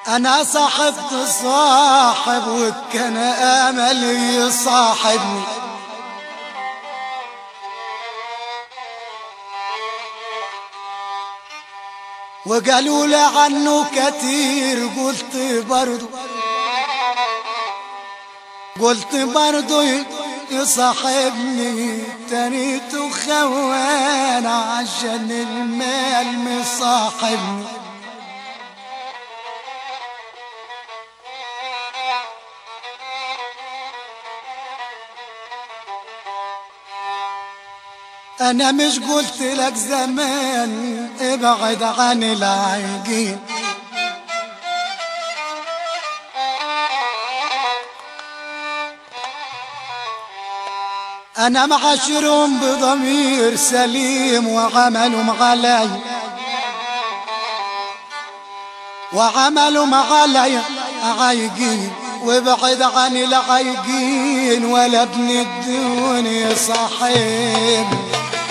انا صاحبت صاحب وكان املي يصاحبني وقالوا لي عنه كتير قلت برضو قلت برضو يصاحبني تانيت خوان عشان المال مصاحبني انا مش قلت لك زمان ابعد عن العايقين انا معاشرهم بضمير سليم وعملهم علي وعملهم علي عايقين وابعد عن العايقين ولا ابن الدنيا صاحبني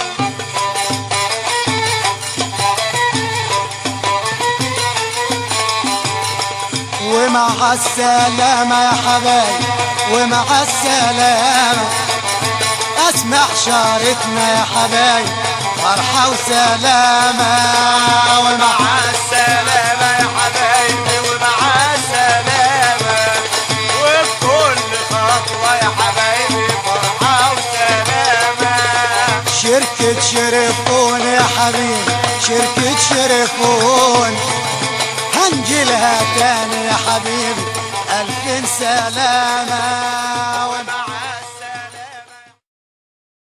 ومع السلامة يا حبايب ومع السلامة اسمع شارتنا يا حبايب فرحة وسلامة ومع السلامة